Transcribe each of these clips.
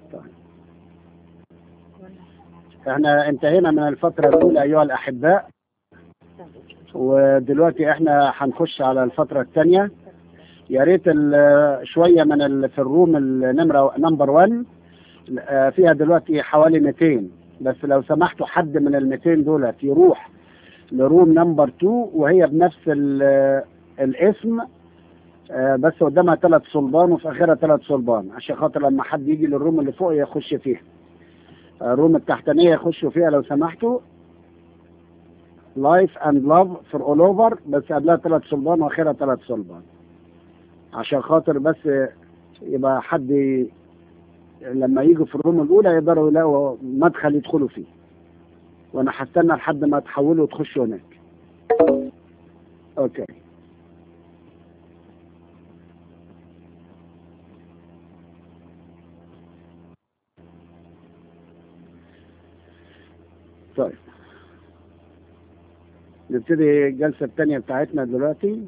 طيب. احنا انتهينا من الفترة الأولى أيها الأحباء ودلوقتي احنا هنخش على الفترة الثانية يا ريت ال- شوية من ال- في الروم النمرة نمبر 1 آه، فيها دلوقتي حوالي 200 بس لو سمحتوا حد من ال 200 دولت يروح لروم نمبر 2 وهي بنفس ال- الاسم آه، بس قدامها ثلاث صلبان وفي اخرها ثلاث صلبان عشان خاطر لما حد يجي للروم اللي فوق يخش فيها آه، الروم التحتانيه يخشوا فيها لو سمحتوا لايف اند لاف فور اول اوفر بس قبلها ثلاث صلبان واخرها ثلاث صلبان عشان خاطر بس يبقى حد ي- لما يجوا في الروم الاولى يقدروا يلاقوا مدخل يدخلوا فيه وانا هستنى لحد ما تحولوا وتخشوا هناك اوكي طيب نبتدي الجلسة الثانية بتاعتنا دلوقتي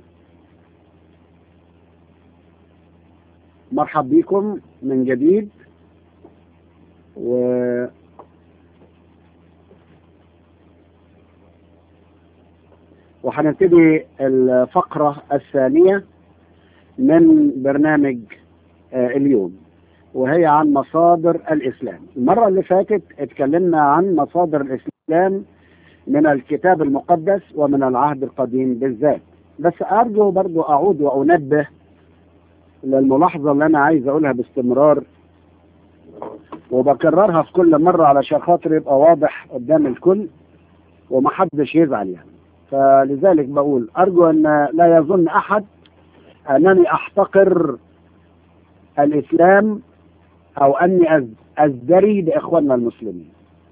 مرحب بكم من جديد و وهنبتدي الفقرة الثانية من برنامج آه، اليوم وهي عن مصادر الإسلام المرة اللي فاتت اتكلمنا عن مصادر الإسلام من الكتاب المقدس ومن العهد القديم بالذات بس أرجو برضو أعود وأنبه للملاحظة اللي أنا عايز أقولها باستمرار وبكررها في كل مرة علشان خاطر يبقى واضح قدام الكل ومحدش يزعل يعني فلذلك بقول أرجو أن لا يظن أحد أنني أحتقر الإسلام أو أني أز- أزدري بإخواننا المسلمين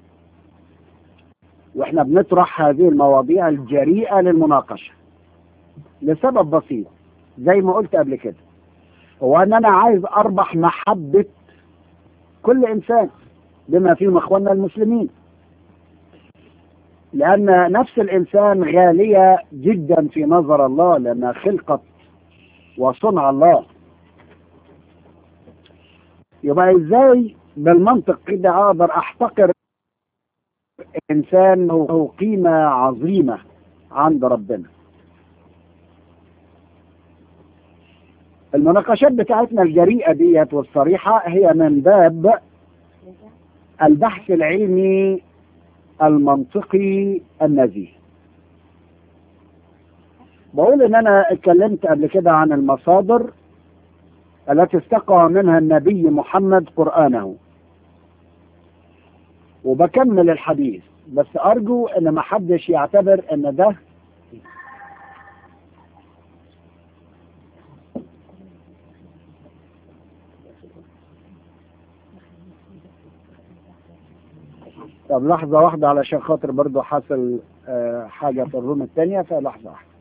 وإحنا بنطرح هذه المواضيع الجريئة للمناقشة لسبب بسيط زي ما قلت قبل كده هو أن أنا عايز أربح محبة كل إنسان بما فيهم إخواننا المسلمين لأن نفس الإنسان غالية جدا في نظر الله لأنها خلقة وصنع الله يبقى ازاي بالمنطق كده اقدر احتقر انسان له قيمة عظيمة عند ربنا المناقشات بتاعتنا الجريئة ديت والصريحة هي من باب البحث العلمي المنطقي النزيه بقول ان انا اتكلمت قبل كده عن المصادر التي استقى منها النبي محمد قرآنه وبكمل الحديث بس أرجو أن ما حدش يعتبر أن ده طب لحظة واحدة علشان خاطر برضو حصل آه، حاجة في الروم الثانية فلحظة واحدة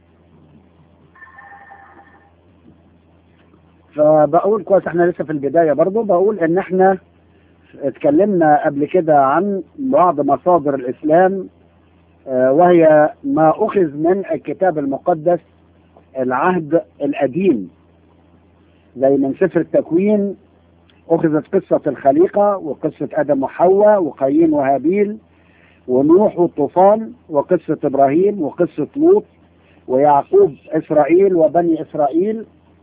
فبقول كويس احنا لسه في البداية برضو بقول ان احنا اتكلمنا قبل كده عن بعض مصادر الاسلام آه، وهي ما اخذ من الكتاب المقدس العهد القديم زي من سفر التكوين اخذت قصة الخليقة وقصة ادم وحواء وقايين وهابيل ونوح والطوفان وقصة ابراهيم وقصة لوط ويعقوب اسرائيل وبني اسرائيل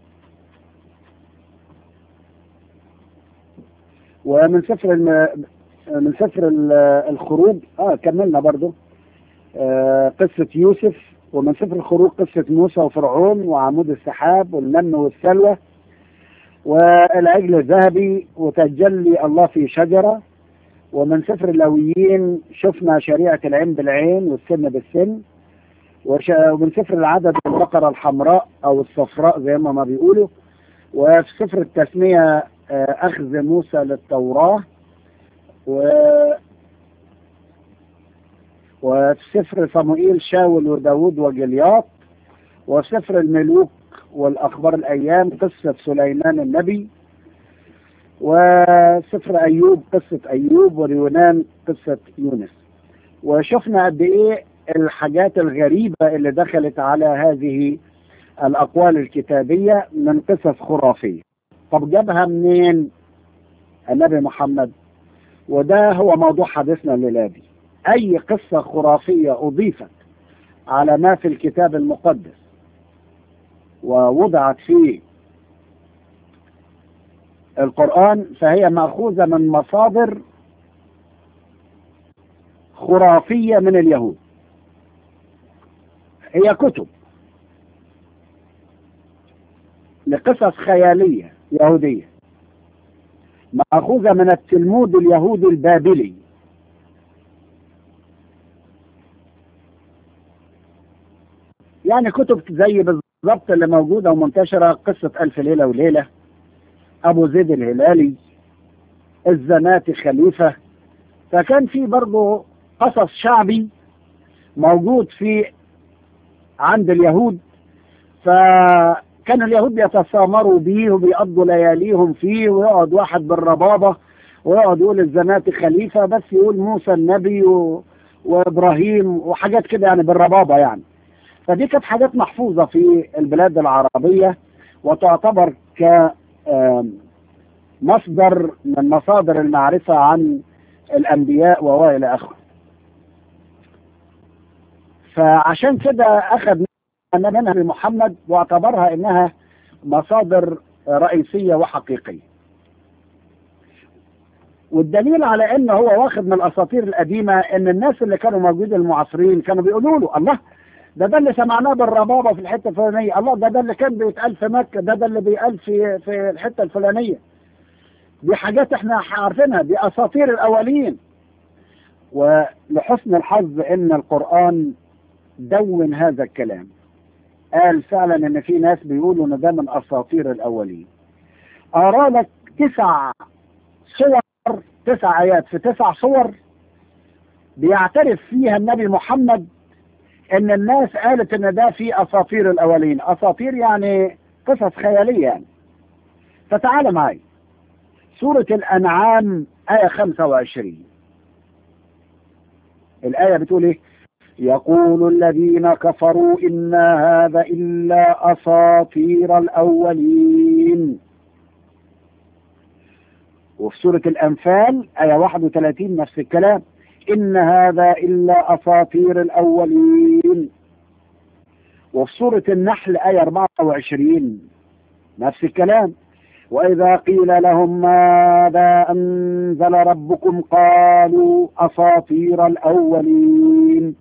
ومن سفر الم... من سفر ال- الخروج اه كملنا برضو آه قصة يوسف ومن سفر الخروج قصة موسى وفرعون وعمود السحاب والمن والسلوى والعجل الذهبي وتجلي الله في شجرة ومن سفر اللويين شفنا شريعة العين بالعين والسن بالسن وش... ومن سفر العدد البقرة الحمراء أو الصفراء زي ما ما بيقولوا وفي سفر التثنية آه، أخذ موسى للتوراة و وفي سفر صموئيل شاول وداود وجلياط وسفر الملوك والأخبار الأيام قصة سليمان النبي وسفر أيوب قصة أيوب واليونان قصة يونس وشفنا قد إيه الحاجات الغريبة اللي دخلت على هذه الأقوال الكتابية من قصص خرافية طب جابها منين؟ النبي محمد وده هو موضوع حديثنا الليلة دي أي قصة خرافية أضيفت على ما في الكتاب المقدس ووضعت في القرآن فهي مأخوذة من مصادر خرافية من اليهود هي كتب لقصص خيالية يهودية مأخوذة من التلمود اليهودي البابلي يعني كتب زي بالضبط اللي موجودة ومنتشرة قصة ألف ليلة وليلة أبو زيد الهلالي الزناتي خليفة فكان في برضه قصص شعبي موجود في عند اليهود فكان اليهود بيتسامروا بيه وبيقضوا لياليهم فيه ويقعد واحد بالربابة ويقعد يقول الزناتي خليفة بس يقول موسى النبي و... وإبراهيم وحاجات كده يعني بالربابة يعني فدي كانت حاجات محفوظة في البلاد العربية وتعتبر ك مصدر من مصادر المعرفة عن الأنبياء وإلى آخره فعشان كده أخذ منها محمد واعتبرها إنها مصادر رئيسية وحقيقية والدليل على انه هو واخد من الاساطير القديمه ان الناس اللي كانوا موجودين المعاصرين كانوا بيقولوا له الله ده ده اللي سمعناه بالربابه في الحته الفلانيه الله ده ده اللي كان بيتقال في مكه ده ده اللي بيقال في في الحته الفلانيه دي حاجات احنا عارفينها دي اساطير الاولين ولحسن الحظ ان القران دون هذا الكلام قال فعلا ان في ناس بيقولوا ان ده من اساطير الاولين ارى لك تسع صور تسع ايات في تسع صور بيعترف فيها النبي محمد ان الناس قالت ان ده في اساطير الاولين اساطير يعني قصص خياليه يعني فتعال معي سورة الأنعام آية 25 الآية بتقول إيه يقول الذين كفروا إن هذا إلا أساطير الأولين وفي سورة الأنفال آية 31 نفس الكلام إن هذا إلا أساطير الأولين وفي سورة النحل آية 24 نفس الكلام وإذا قيل لهم ماذا أنزل ربكم قالوا أساطير الأولين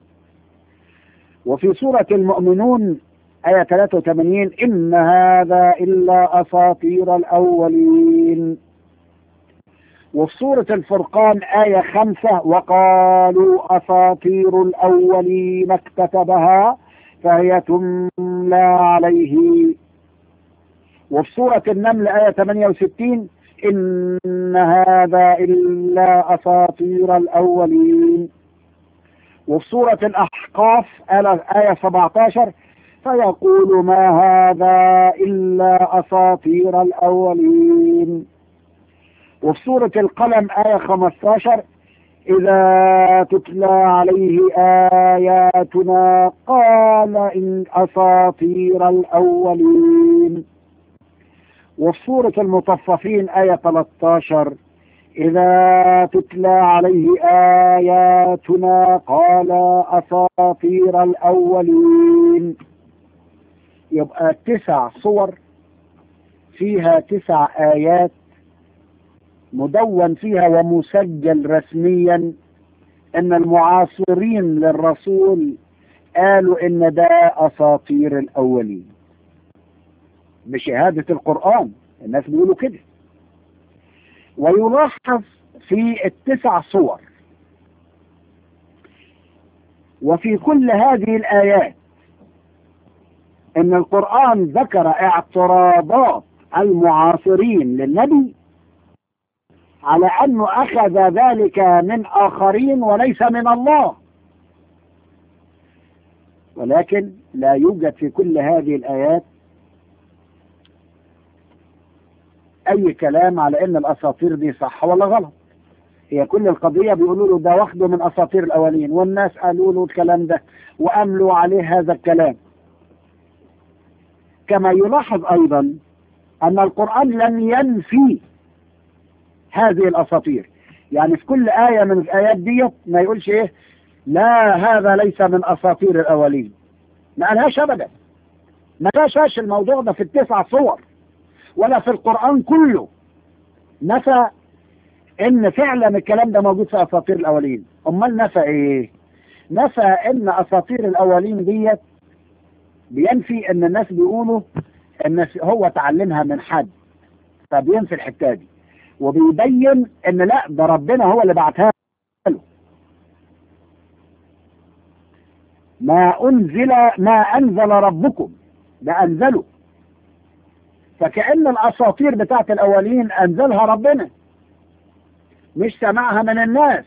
وفي سورة المؤمنون آية 83 إن هذا إلا أساطير الأولين وفي سورة الفرقان آية خمسة وقالوا أساطير الأولين اكتتبها فهي تملى عليه وفي سورة النمل آية 68 إن هذا إلا أساطير الأولين وفي سورة الأحقاف آية 17 فيقول ما هذا إلا أساطير الأولين وفي سورة القلم آية 15 إذا تتلى عليه آياتنا قال إن أساطير الأولين وفي سورة المطففين آية 13 إذا تتلى عليه آياتنا قال أساطير الأولين يبقى تسع صور فيها تسع آيات مدون فيها ومسجل رسميا ان المعاصرين للرسول قالوا ان ده اساطير الاولين بشهادة القرآن الناس بيقولوا كده ويلاحظ في التسع صور وفي كل هذه الآيات ان القرآن ذكر اعتراضات المعاصرين للنبي على أنه أخذ ذلك من آخرين وليس من الله ولكن لا يوجد في كل هذه الآيات أي كلام على أن الأساطير دي صح ولا غلط هي كل القضية بيقولوا له ده واخده من أساطير الأولين والناس قالوا له الكلام ده وأملوا عليه هذا الكلام كما يلاحظ أيضا أن القرآن لم ينفي هذه الأساطير يعني في كل آية من الآيات ديت ما يقولش إيه لا هذا ليس من أساطير الأولين ما قالهاش أبدا ما قالهاش الموضوع ده في التسع صور ولا في القرآن كله نفى ان فعلا الكلام ده موجود في اساطير الاولين امال نفى ايه نفى ان اساطير الاولين ديت بينفي ان الناس بيقولوا ان هو تعلمها من حد فبينفي الحته دي وبيبين ان لا ده ربنا هو اللي بعتها له ما انزل ما انزل ربكم ده انزله فكأن الاساطير بتاعت الاولين انزلها ربنا مش سمعها من الناس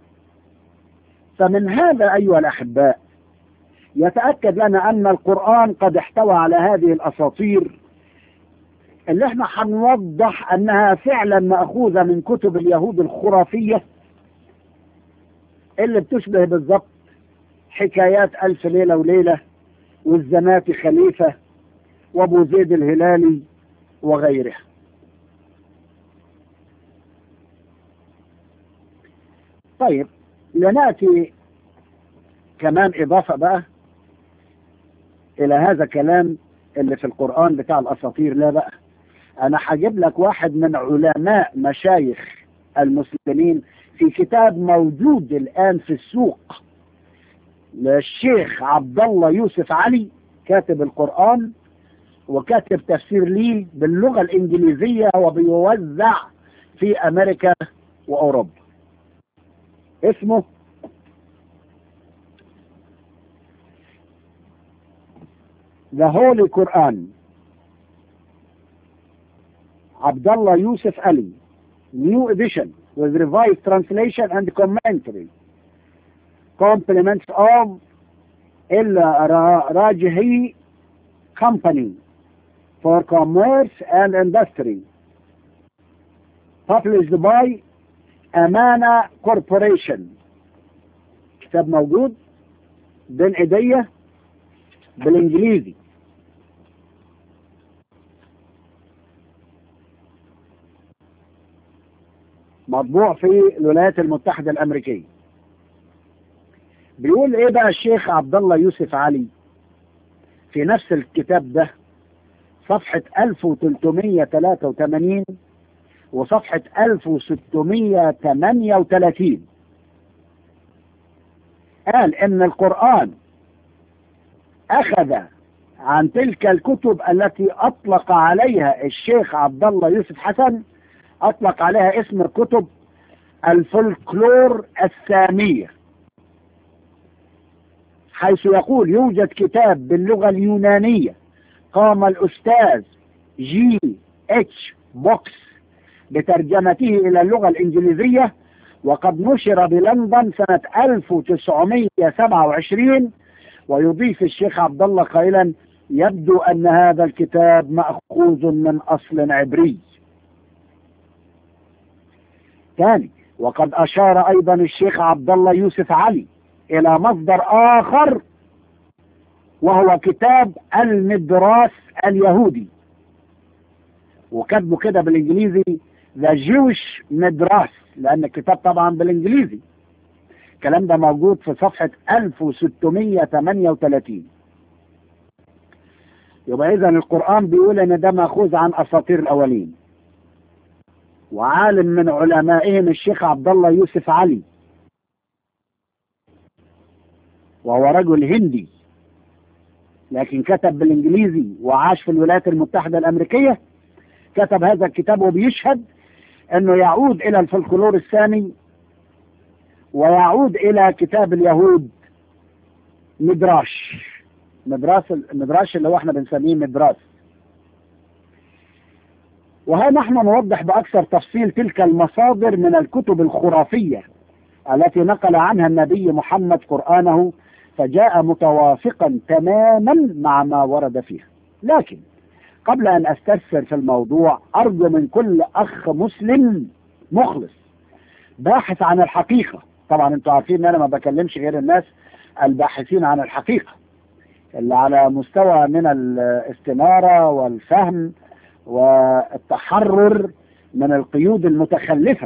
فمن هذا أيها الأحباء يتأكد لنا أن القرآن قد احتوى على هذه الأساطير اللي احنا هنوضح أنها فعلا مأخوذة من كتب اليهود الخرافية اللي بتشبه بالضبط حكايات ألف ليلة وليلة والزنات خليفة وأبو زيد الهلالي وغيرها طيب لنأتي كمان إضافة بقى إلى هذا الكلام اللي في القرآن بتاع الأساطير لا بقى أنا هجيب لك واحد من علماء مشايخ المسلمين في كتاب موجود الآن في السوق للشيخ عبد الله يوسف علي كاتب القرآن وكاتب تفسير ليه باللغة الإنجليزية وبيوزع في أمريكا وأوروبا اسمه The Holy Quran Abdullah Yusuf Ali New Edition with revised translation and commentary compliments of El Rajhi Company for Commerce and Industry published by أمانة كوربوريشن كتاب موجود بين ايديا بالانجليزي مطبوع في الولايات المتحدة الأمريكية بيقول ايه بقى الشيخ عبد الله يوسف علي في نفس الكتاب ده صفحة 1383 وصفحة 1638 قال ان القرآن اخذ عن تلك الكتب التي اطلق عليها الشيخ عبد الله يوسف حسن اطلق عليها اسم كتب الفولكلور السامية حيث يقول يوجد كتاب باللغة اليونانية قام الأستاذ جي اتش بوكس بترجمته إلى اللغة الإنجليزية وقد نشر بلندن سنة 1927 ويضيف الشيخ عبد الله قائلا يبدو أن هذا الكتاب مأخوذ من أصل عبري ثاني وقد أشار أيضا الشيخ عبد الله يوسف علي إلى مصدر آخر وهو كتاب المدراس اليهودي وكتبه كده بالإنجليزي ذا جوش مدراس لأن الكتاب طبعا بالإنجليزي الكلام ده موجود في صفحة 1638 يبقى إذا القرآن بيقول إن ده مأخوذ عن أساطير الأولين وعالم من علمائهم الشيخ عبد الله يوسف علي وهو رجل هندي لكن كتب بالانجليزي وعاش في الولايات المتحدة الامريكية كتب هذا الكتاب وبيشهد انه يعود الى الفلكلور السامي ويعود الى كتاب اليهود مدراش مدراس مدراش اللي هو احنا بنسميه مدراس وها نحن نوضح باكثر تفصيل تلك المصادر من الكتب الخرافية التي نقل عنها النبي محمد قرآنه فجاء متوافقا تماما مع ما ورد فيها لكن قبل أن أستفسر في الموضوع أرجو من كل أخ مسلم مخلص باحث عن الحقيقة طبعا انتوا عارفين ان انا ما بكلمش غير الناس الباحثين عن الحقيقة اللي على مستوى من الاستنارة والفهم والتحرر من القيود المتخلفة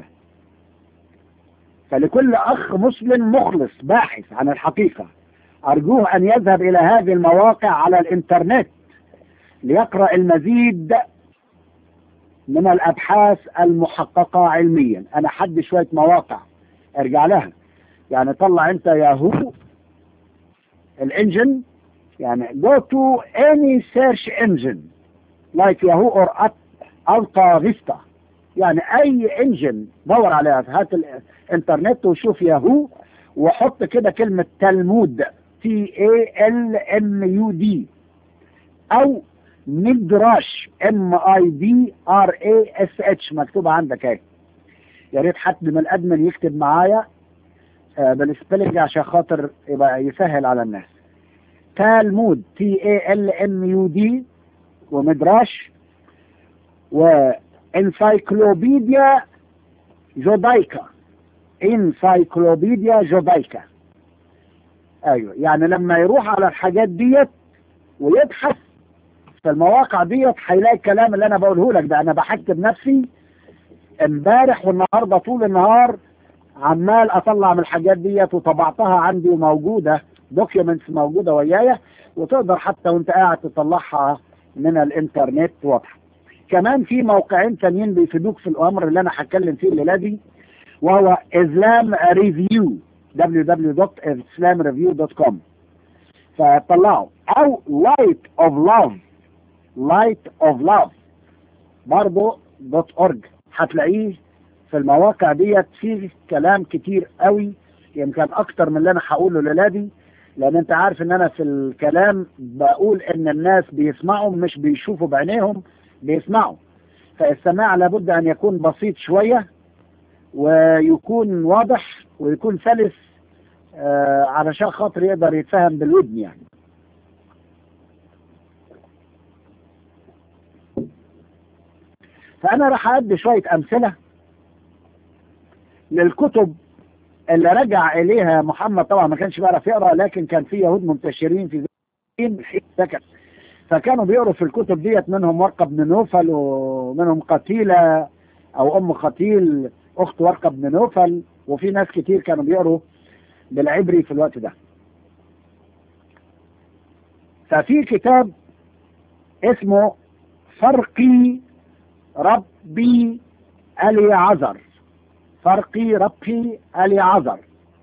فلكل أخ مسلم مخلص باحث عن الحقيقة أرجوه أن يذهب إلى هذه المواقع على الإنترنت ليقرأ المزيد من الأبحاث المحققة علميا أنا حد شوية مواقع ارجع لها يعني طلع أنت ياهو الانجن يعني go to any search engine like Yahoo or Alta Vista يعني أي انجن دور عليها هات الانترنت وشوف ياهو وحط كده كلمة تلمود تي اي ال ام يو دي او مدراش ام اي دي ار اي اس اتش مكتوبة عندك اهي يا ريت حد من الادمن يكتب معايا آه بالسبيلنج عشان خاطر يبقى يسهل على الناس تالمود تي اي ال ام يو دي ومدراش وانسايكلوبيديا جودايكا انسايكلوبيديا جودايكا ايوه يعني لما يروح على الحاجات ديت ويبحث في المواقع ديت هيلاقي الكلام اللي انا بقوله لك ده انا بحكي بنفسي امبارح والنهارده طول النهار عمال اطلع من الحاجات ديت وطبعتها عندي وموجوده دوكيومنتس موجوده ويايا وتقدر حتى وانت قاعد تطلعها من الانترنت واضحه كمان في موقعين تانيين بيفيدوك في الامر اللي انا هتكلم فيه الليله دي وهو اسلام ريفيو www.islamreview.com فطلعوا او light of love light of love برضه دوت اورج هتلاقيه في المواقع ديت فيه كلام كتير قوي يمكن اكتر من اللي انا هقوله الليله دي لان انت عارف ان انا في الكلام بقول ان الناس بيسمعوا مش بيشوفوا بعينيهم بيسمعوا فالسماع لابد ان يكون بسيط شويه ويكون واضح ويكون سلس آه علشان خاطر يقدر يتفهم بالودن يعني فأنا راح أدي شوية أمثلة للكتب اللي رجع إليها محمد طبعا ما كانش بيعرف يقرأ لكن كان في يهود منتشرين في زين سكن فكانوا بيقروا في الكتب ديت منهم ورقة بن نوفل ومنهم قتيلة أو أم قتيل أخت ورقة بن نوفل وفي ناس كتير كانوا بيقروا بالعبري في الوقت ده ففي كتاب اسمه فرقي ربي ألي عذر فرقي ربي ألي عذر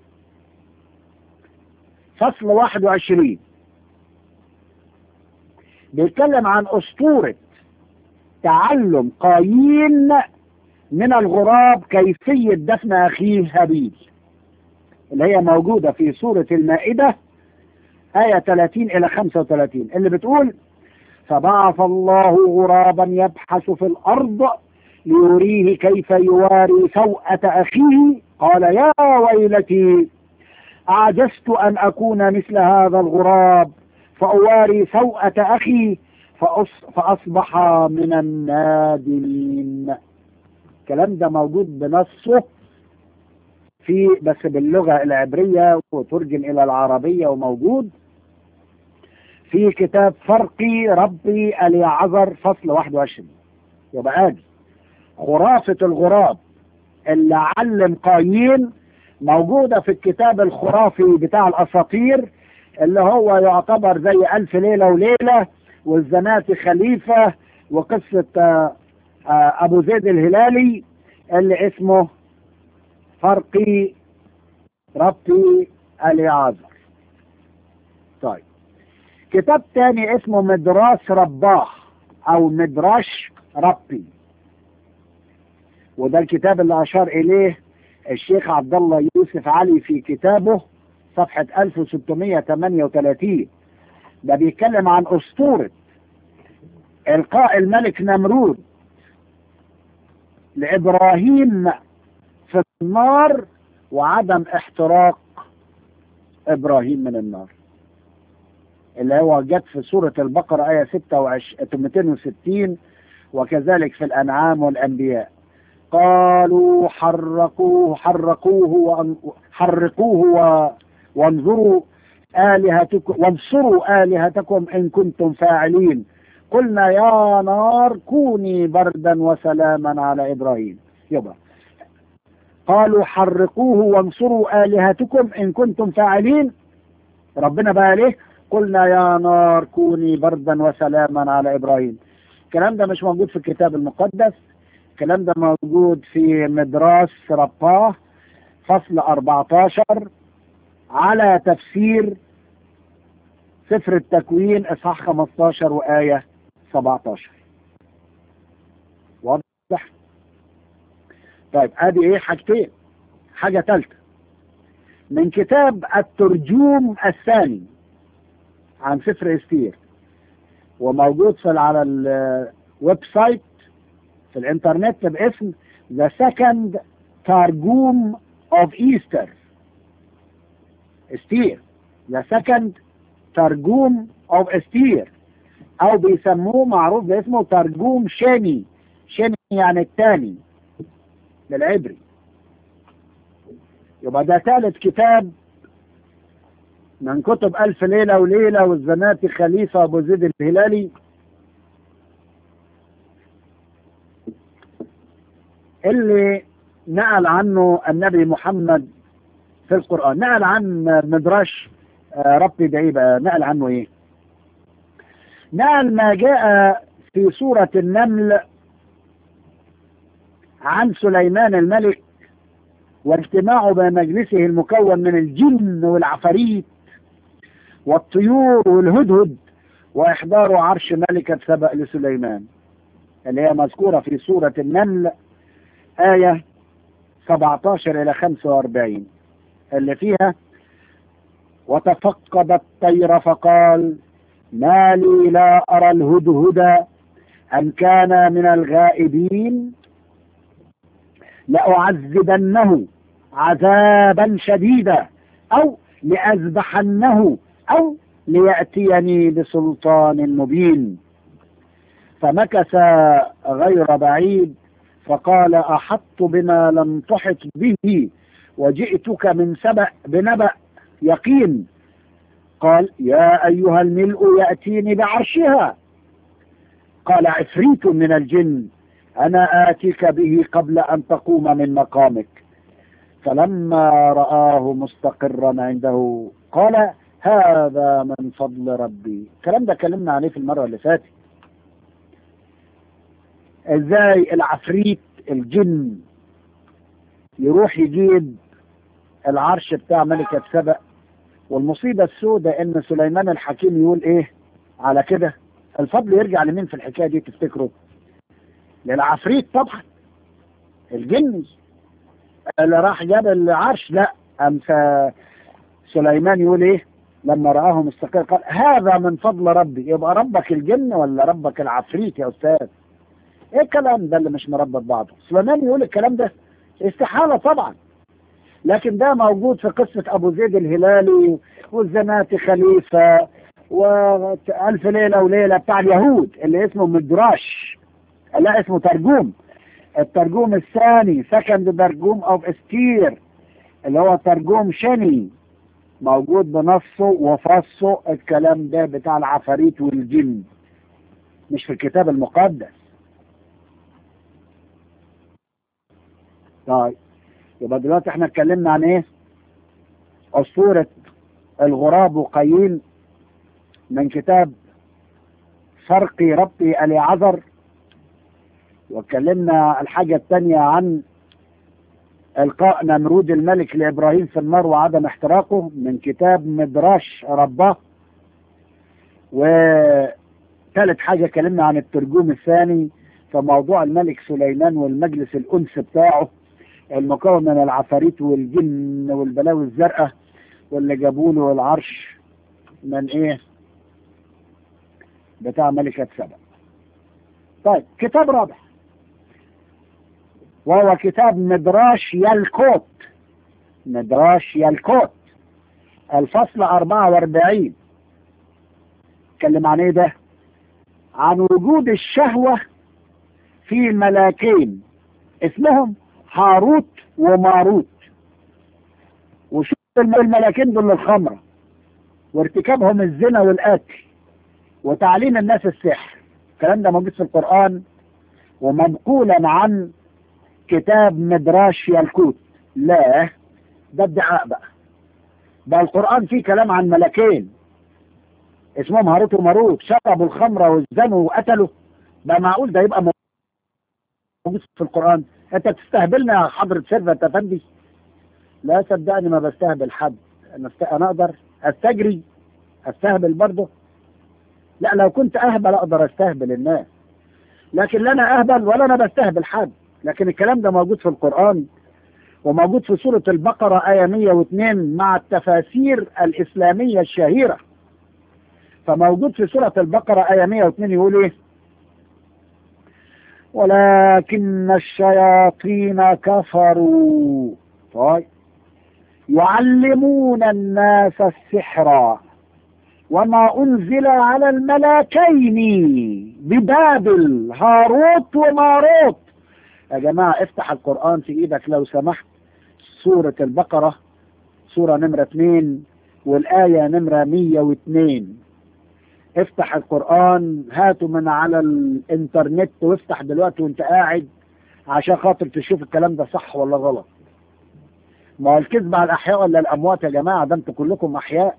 فصل 21 بيتكلم عن أسطورة تعلم قايين من الغراب كيفية دفن أخيه هابيل اللي هي موجودة في سورة المائدة آية 30 إلى 35 اللي بتقول فبعث الله غرابا يبحث في الأرض ليريه كيف يواري سوءة أخيه قال يا ويلتي أعجزت أن أكون مثل هذا الغراب فأواري سوءة أخي فأصبح من النادمين الكلام ده موجود بنصه في بس باللغة العبرية وترجم إلى العربية وموجود في كتاب فرقي ربي اليعذر فصل 21 يبقى ادي خرافة الغراب اللي علم قايين موجودة في الكتاب الخرافي بتاع الأساطير اللي هو يعتبر زي ألف ليلة وليلة والزناتي خليفة وقصة أبو زيد الهلالي اللي اسمه فرقي ربي اليعذر طيب كتاب تاني اسمه مدراس رباح او مدراش ربي وده الكتاب اللي اشار اليه الشيخ عبد الله يوسف علي في كتابه صفحة 1638 ده بيتكلم عن اسطورة القاء الملك نمرود لابراهيم في النار وعدم احتراق ابراهيم من النار اللي هو جت في سورة البقرة آية 260 وكذلك في الأنعام والأنبياء قالوا حرقوه حرقوه حرقوه وانظروا آلهتكم وانصروا آلهتكم إن كنتم فاعلين قلنا يا نار كوني بردا وسلاما على إبراهيم يبقى قالوا حرقوه وانصروا آلهتكم إن كنتم فاعلين ربنا بقى ليه قلنا يا نار كوني بردا وسلاما على إبراهيم الكلام ده مش موجود في الكتاب المقدس الكلام ده موجود في مدراس رباه فصل 14 على تفسير سفر التكوين اصحاح 15 وآية 17 واضح طيب ادي ايه حاجتين حاجة ثالثة من كتاب الترجوم الثاني عن سفر استير وموجود في على الويب سايت في الانترنت باسم The Second Targum of Easter استير The Second ترجوم of استير او بيسموه معروف باسمه ترجوم شامي شامي يعني الثاني للعبري يبقى ده ثالث كتاب من كتب ألف ليلة وليلة والزناتي خليفة أبو زيد الهلالي اللي نقل عنه النبي محمد في القرآن نقل عن مدرش ربي ده ايه بقى نقل عنه ايه نقل ما جاء في سورة النمل عن سليمان الملك واجتماعه بمجلسه المكون من الجن والعفاريت والطيور والهدهد وإحضار عرش ملكة سبأ لسليمان اللي هي مذكورة في سورة النمل آية 17 إلى 45 اللي فيها وتفقد الطير فقال ما لي لا أرى الهدهد أن كان من الغائبين لأعذبنه عذابا شديدا أو لأذبحنه أو ليأتيني بسلطان مبين فمكث غير بعيد فقال أحط بما لم تحط به وجئتك من سبأ بنبأ يقين قال يا أيها الملء يأتيني بعرشها قال عفريت من الجن أنا آتيك به قبل أن تقوم من مقامك فلما رآه مستقرا عنده قال هذا من فضل ربي الكلام ده كلمنا عليه في المرة اللي فاتت ازاي العفريت الجن يروح يجيب العرش بتاع ملكة سبأ والمصيبة السوداء ان سليمان الحكيم يقول ايه على كده الفضل يرجع لمين في الحكاية دي تفتكروا للعفريت طبعا الجني اللي راح جاب العرش لا أم سليمان يقول ايه لما رآه مستقر قال هذا من فضل ربي يبقى ربك الجن ولا ربك العفريت يا أستاذ ايه الكلام ده اللي مش مربط بعضه سليمان يقول الكلام ده استحالة طبعا لكن ده موجود في قصة أبو زيد الهلالي والزناتي خليفة وألف ليلة وليلة بتاع اليهود اللي اسمه مدراش لا اسمه ترجوم الترجوم الثاني سكند ترجوم اوف استير اللي هو ترجوم شني موجود بنصه وفصه الكلام ده بتاع العفاريت والجن مش في الكتاب المقدس طيب يبقى دلوقتي احنا اتكلمنا عن ايه اسطورة الغراب وقايين من كتاب فرقي ربي اليعذر واتكلمنا الحاجة الثانية عن القاء نمرود الملك لابراهيم في النار وعدم احتراقه من كتاب مدراش رباه وثالث حاجة اتكلمنا عن الترجوم الثاني في موضوع الملك سليمان والمجلس الأنس بتاعه المكون من العفاريت والجن والبلاوي الزرقاء واللي جابوا له العرش من ايه بتاع ملكة سبأ طيب كتاب رابع وهو كتاب مدراش يالكوت مدراش يالكوت الفصل 44 اتكلم عن ايه ده عن وجود الشهوة في ملاكين اسمهم هاروت وماروت وشوف الملاكين دول الخمرة وارتكابهم الزنا والقتل وتعليم الناس السحر الكلام ده موجود في القرآن ومنقولا عن كتاب مدراش يالكوت لا ده ادعاء بقى ده القرآن فيه كلام عن ملكين اسمهم هاروت وماروت شربوا الخمر والزنوا وقتلوا ده معقول ده يبقى موجود في القرآن انت تستهبلنا يا حضرة سيرفنت افندي لا صدقني ما بستهبل حد انا است... انا اقدر استجري استهبل برضه لا لو كنت اهبل اقدر استهبل الناس لكن لا انا اهبل ولا انا بستهبل حد لكن الكلام ده موجود في القرآن وموجود في سورة البقرة آية 102 مع التفاسير الإسلامية الشهيرة فموجود في سورة البقرة آية 102 يقول إيه ولكن الشياطين كفروا طيب يعلمون الناس السحر وما أنزل على الملكين ببابل هاروت وماروت يا جماعة افتح القرآن في ايدك لو سمحت سورة البقرة سورة نمرة 2 والآية نمرة 102 افتح القرآن هاته من على الانترنت وافتح دلوقتي وانت قاعد عشان خاطر تشوف الكلام ده صح ولا غلط ما هو الكذب على الأحياء ولا الأموات يا جماعة ده انتوا كلكم أحياء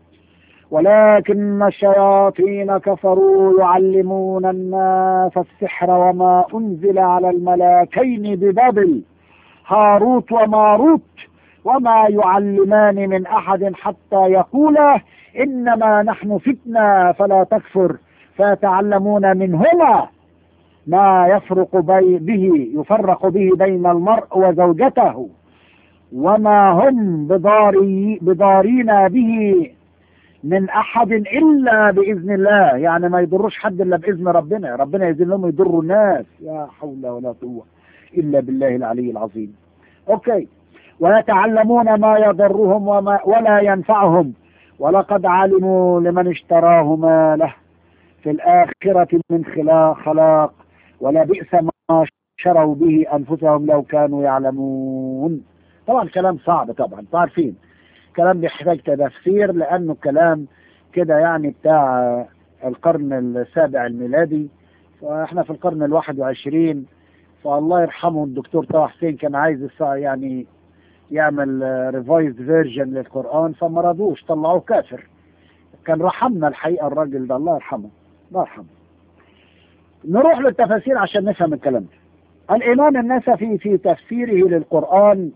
ولكن الشياطين كفروا يعلمون الناس السحر وما أنزل على الملاكين ببابل هاروت وماروت وما يعلمان من أحد حتى يقولا إنما نحن فتنة فلا تكفر فيتعلمون منهما ما يفرق بي به يفرق به بين المرء وزوجته وما هم بضاري بضارين به من احد الا باذن الله يعني ما يضروش حد الا باذن ربنا ربنا يزين لهم يضروا الناس يا حول ولا قوه الا بالله العلي العظيم اوكي ويتعلمون ما يضرهم وما ولا ينفعهم ولقد علموا لمن اشتراه ما له في الآخرة من خلاق خلاق ولا بئس ما شروا به أنفسهم لو كانوا يعلمون طبعا كلام صعب طبعا عارفين كلام بيحتاج تفسير لأنه كلام كده يعني بتاع القرن السابع الميلادي فاحنا في القرن الواحد وعشرين فالله يرحمه الدكتور طه حسين كان عايز يعني يعمل ريفايزد فيرجن للقرآن فما رضوش طلعوه كافر كان رحمنا الحقيقة الراجل ده الله يرحمه الله يرحمه نروح للتفاسير عشان نفهم الكلام ده الإمام النسفي في تفسيره للقرآن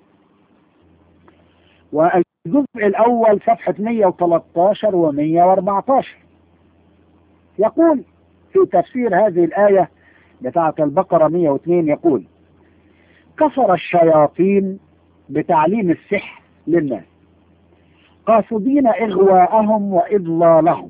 والجزء الأول صفحة 113 و 114 يقول في تفسير هذه الآية بتاعة البقرة 102 يقول كفر الشياطين بتعليم السحر للناس قاصدين إغواءهم وإضلالهم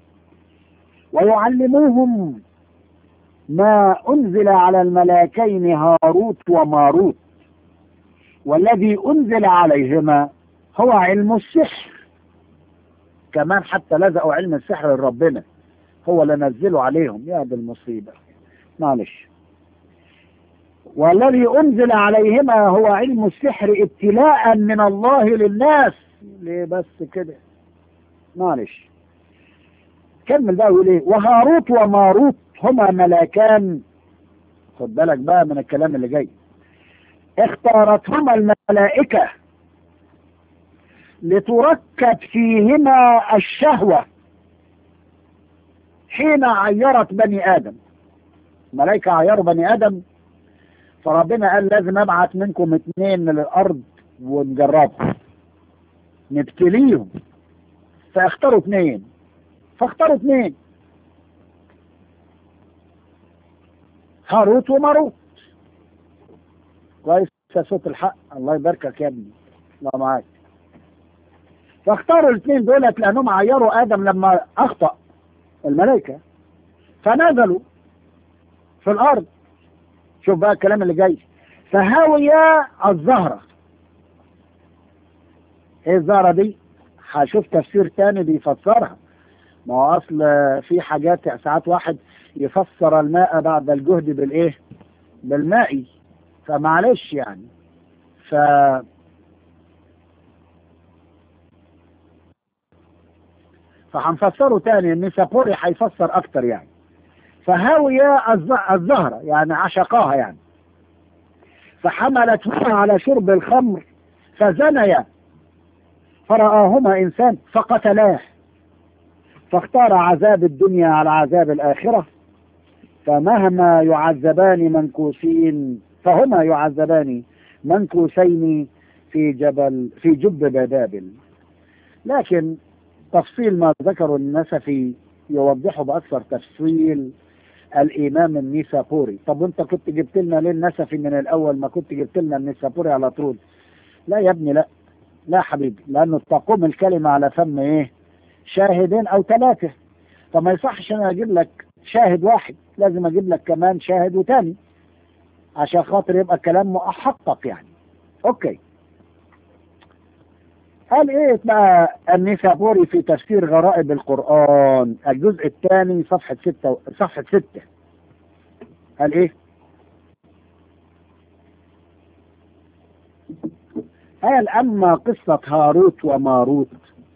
ويعلموهم ما أنزل على الملاكين هاروت وماروت والذي أنزل عليهما هو علم السحر كمان حتى لزقوا علم السحر لربنا هو اللي نزله عليهم يا دي المصيبة معلش والذي أنزل عليهما هو علم السحر ابتلاء من الله للناس ليه بس كده معلش كمل بقى يقول ايه وهاروت وماروت هما ملاكان خد بالك بقى من الكلام اللي جاي اختارتهما الملائكة لتركب فيهما الشهوة حين عيرت بني آدم ملائكة عيروا بني آدم فربنا قال لازم ابعت منكم اتنين من الارض ونجربهم نبتليهم فاختاروا اتنين فاختاروا اتنين هاروت وماروت كويس صوت الحق الله يباركك يا ابني الله معاك فاختاروا الاثنين دولت لانهم عيروا ادم لما اخطا الملائكه فنزلوا في الارض شوف بقى الكلام اللي جاي فهاوية الزهرة ايه الزهرة دي هشوف تفسير تاني بيفسرها ما هو اصل في حاجات ساعات واحد يفسر الماء بعد الجهد بالايه بالماء فمعلش يعني ف فهنفسره تاني ان سابوري هيفسر اكتر يعني فهوي الز- الزهرة يعني عشقاها يعني فحملتهما على شرب الخمر فزنيا فرآهما إنسان فقتلاه فاختار عذاب الدنيا على عذاب الآخرة فمهما يعذبان منكوسين فهما يعذبان منكوسين في جبل في جب بابل لكن تفصيل ما ذكره النسفي يوضحه بأكثر تفصيل الإمام النيسابوري طب وانت كنت جبت لنا ليه النسفي من الأول ما كنت جبت لنا النيسابوري على طول لا يا ابني لا لا حبيبي لأنه تقوم الكلمة على فم إيه شاهدين أو ثلاثة فما يصحش أنا أجيب لك شاهد واحد لازم أجيب لك كمان شاهد وتاني عشان خاطر يبقى كلام محقق يعني أوكي قال ايه بقى النسابوري في تفسير غرائب القرآن الجزء الثاني صفحة ستة صفحة ستة قال ايه قال اما قصة هاروت وماروت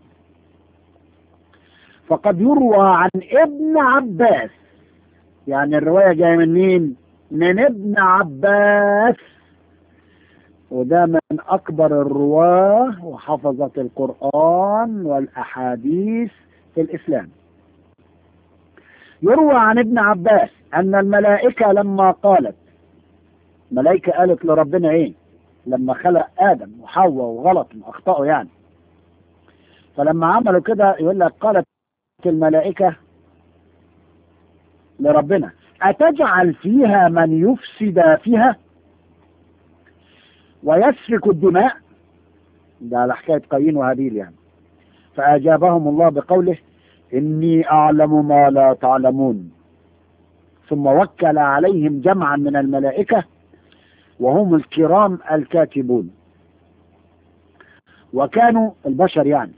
فقد يروى عن ابن عباس يعني الرواية جاية من مين من ابن عباس وده من أكبر الرواة وحفظة القرآن والأحاديث في الإسلام يروى عن ابن عباس أن الملائكة لما قالت ملائكة قالت لربنا إيه لما خلق آدم وحواء وغلط أخطأوا يعني فلما عملوا كده يقول لك قالت الملائكة لربنا أتجعل فيها من يفسد فيها ويسفك الدماء ده على حكاية قايين وهابيل يعني فأجابهم الله بقوله إني أعلم ما لا تعلمون ثم وكل عليهم جمعا من الملائكة وهم الكرام الكاتبون وكانوا البشر يعني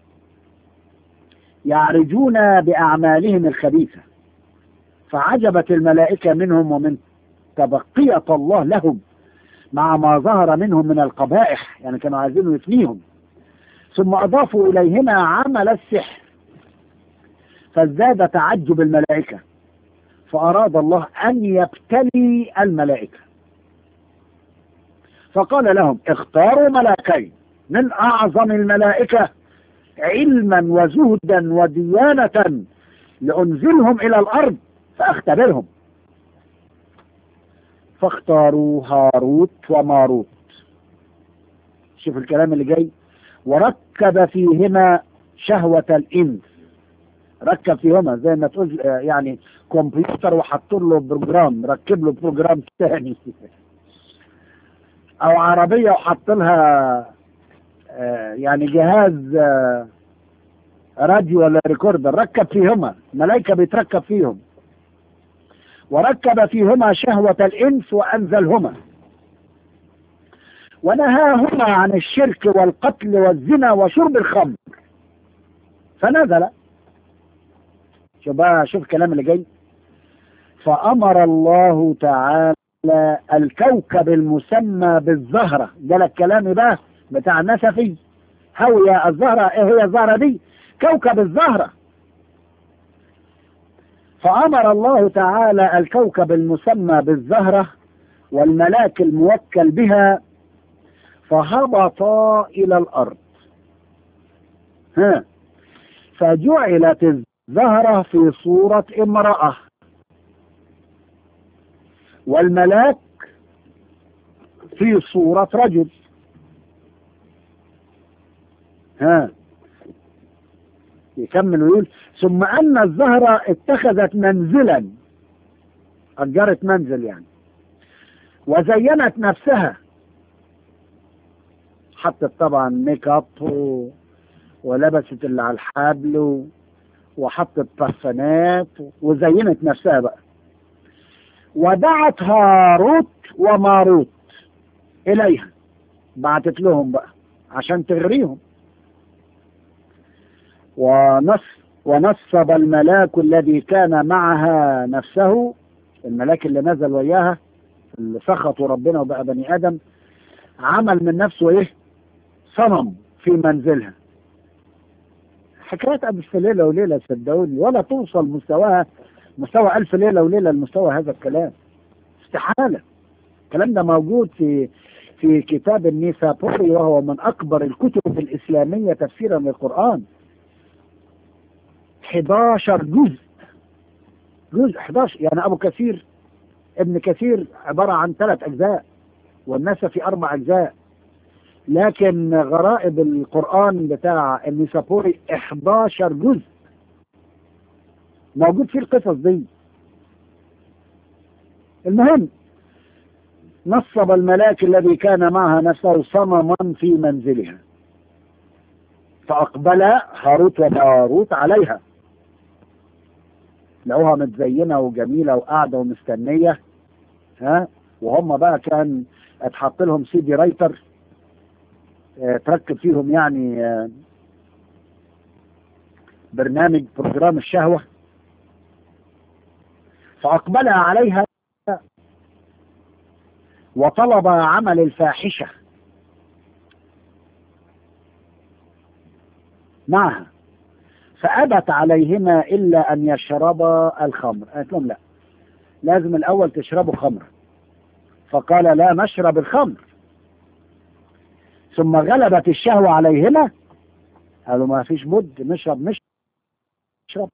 يعرجون بأعمالهم الخبيثة فعجبت الملائكة منهم ومن تبقية الله لهم مع ما ظهر منهم من القبائح يعني كانوا عايزين يفنيهم ثم أضافوا إليهما عمل السحر فازداد تعجب الملائكة فأراد الله أن يبتلي الملائكة فقال لهم اختاروا ملائكين من أعظم الملائكة علما وزهدا وديانة لأنزلهم إلى الأرض فأختبرهم فاختاروا هاروت وماروت شوف الكلام اللي جاي وركب فيهما شهوة الإنس ركب فيهما زي ما تقول آه، يعني كمبيوتر وحط له بروجرام ركب له بروجرام ثاني او عربية وحط لها آه، يعني جهاز آه، راديو ولا ريكوردر ركب فيهما ملائكة بيتركب فيهم وركب فيهما شهوة الإنس وأنزلهما ونهاهما عن الشرك والقتل والزنا وشرب الخمر فنزل شوف بقى شوف الكلام اللي جاي فأمر الله تعالى الكوكب المسمى بالزهرة ده لك كلامي بقى بتاع النسفي هوية الزهرة ايه هي الزهرة دي كوكب الزهرة فأمر الله تعالى الكوكب المسمى بالزهرة والملاك الموكل بها فهبطا إلى الأرض ها فجعلت الزهرة في صورة امرأة والملاك في صورة رجل ها يكمل ويقول ثم أن الزهرة اتخذت منزلا أجرت منزل يعني وزينت نفسها حطت طبعا ميك اب و... ولبست اللي على الحبل و... وحطت برفانات وزينت نفسها بقى ودعت هاروت وماروت إليها بعتت لهم بقى عشان تغريهم ونص ونصب الملاك الذي كان معها نفسه الملاك اللي نزل وياها اللي سخطوا ربنا وبقى بني آدم عمل من نفسه ايه صنم في منزلها حكاية أبو في ليلة وليلة صدقوني ولا توصل مستواها مستوى ألف ليلة وليلة المستوى هذا الكلام استحالة الكلام ده موجود في في كتاب النيسابوري وهو من أكبر الكتب الإسلامية تفسيرا للقرآن 11 جزء جزء 11 يعني أبو كثير ابن كثير عبارة عن ثلاث أجزاء والنسفي أربع أجزاء لكن غرائب القرآن بتاع النيسابوري 11 جزء موجود فيه القصص دي المهم نصب الملاك الذي كان معها نفسه صنما في منزلها فأقبل هاروت وماروت عليها لقوها متزينة وجميلة وقاعدة ومستنية ها وهم بقى كان اتحط لهم سي دي رايتر اه تركب فيهم يعني اه برنامج بروجرام الشهوة فأقبل عليها وطلب عمل الفاحشة معها فأبت عليهما إلا أن يشربا الخمر قالت لهم لا لازم الأول تشربوا خمر فقال لا نشرب الخمر ثم غلبت الشهوة عليهما قالوا ما فيش بد نشرب نشرب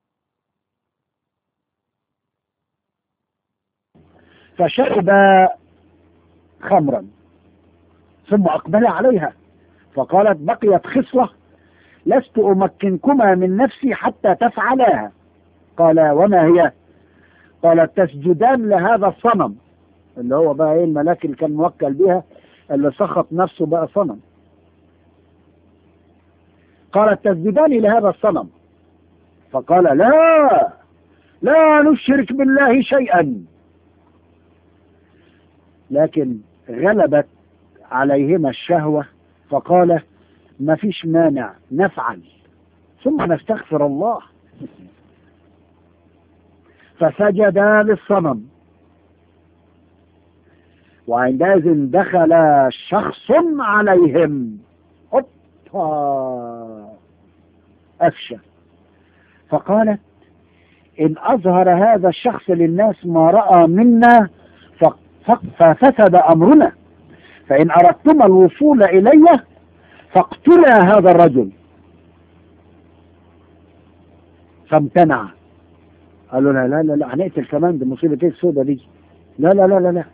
فشرب خمرا ثم أقبل عليها فقالت بقيت خصلة لست أمكنكما من نفسي حتى تفعلاها قال وما هي قالت تسجدان لهذا الصنم اللي هو بقى ايه الملاك اللي كان موكل بها اللي سخط نفسه بقى صنم قالت تسجدان لهذا الصنم فقال لا لا نشرك بالله شيئا لكن غلبت عليهما الشهوة فقال ما فيش مانع نفعل ثم نستغفر الله فسجدا للصنم وعندئذ دخل شخص عليهم هوبا أفشى فقالت إن أظهر هذا الشخص للناس ما رأى منا ففسد أمرنا فإن أردتم الوصول إليه فاقتلا هذا الرجل فامتنع قالوا لا لا لا, لا هنقتل كمان دي مصيبة ايه السودة دي لا لا لا لا لا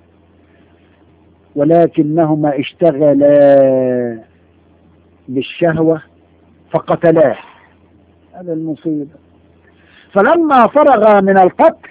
ولكنهما اشتغلا بالشهوة فقتلاه هذا المصيبة فلما فرغ من القتل